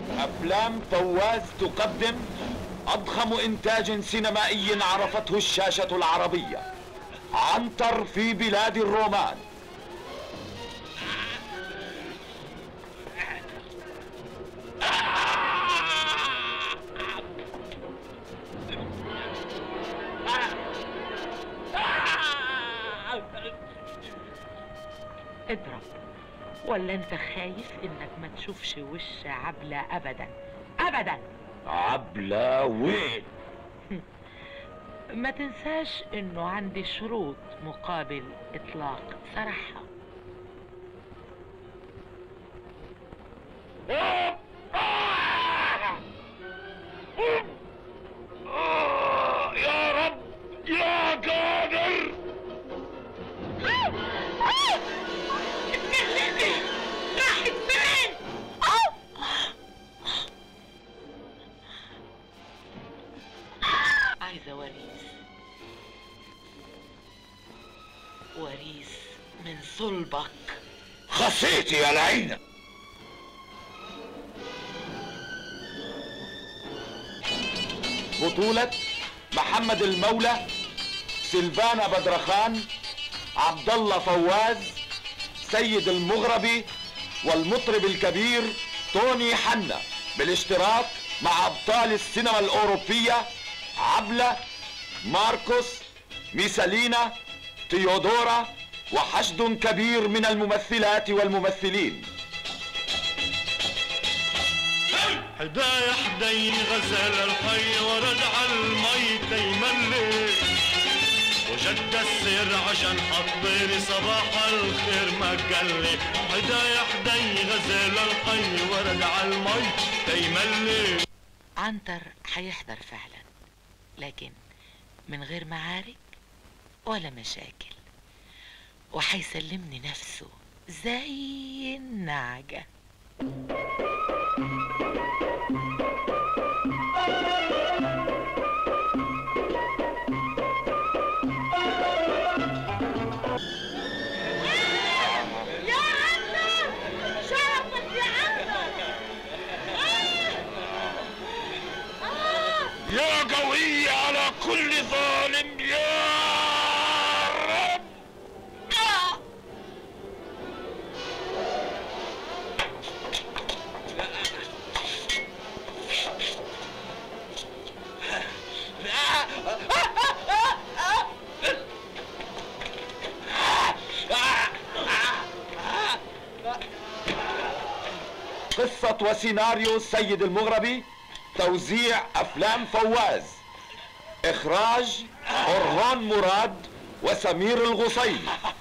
أفلام فواز تقدم أضخم إنتاج سينمائي عرفته الشاشة العربية عنتر في بلاد الرومان اضرب ولا انت خايف انك ما تشوفش وش عبلة ابدا ابدا عبلة وين ما تنساش انه عندي شروط مقابل اطلاق سراحها يا رب يا قادر راحت فين عايزة وريث وريث من صلبك خسيتي يا لعينة بطولة محمد المولى سلفانا بدرخان عبد الله فواز سيد المغربي والمطرب الكبير توني حنا بالاشتراك مع ابطال السينما الاوروبيه عبله ماركوس ميسالينا تيودورا وحشد كبير من الممثلات والممثلين حدايا حدي غزل الحي ورد على المي تيملي وجد السر عشان حطيني صباح الخير ما قال لي حدايا حدي غزل الحي ورد على المي تيملي عنتر هيحضر فعلا لكن من غير معارك ولا مشاكل وهيسلمني نفسه زي النعجة يا عنتر شرفك يا عنتر يا قوية على كل ظالم يا رب قصة وسيناريو السيد المغربي توزيع أفلام فواز إخراج أرهان مراد وسمير الغصيب